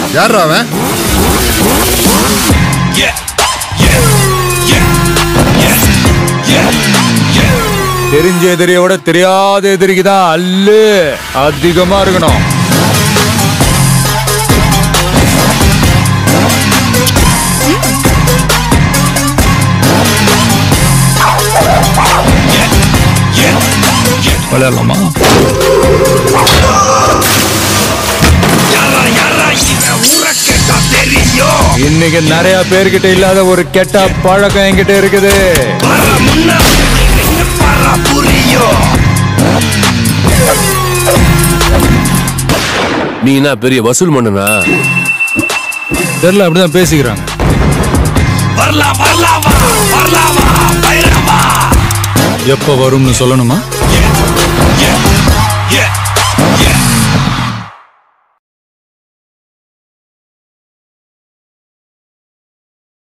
யாரா அவன் தெரிஞ்ச எதிரியை விட தெரியாத எதிரிக்கு தான் அல்லு அதிகமா இருக்கணும் விளையாடலாமா இன்னைக்கு நிறைய பேர்கிட்ட இல்லாத ஒரு கெட்ட பழக்கம் என்கிட்ட இருக்குது நீ என்ன பெரிய வசூல் மன்னனா தெரியல அப்படிதான் பேசிக்கிறாங்க எப்ப வரும்னு சொல்லணுமா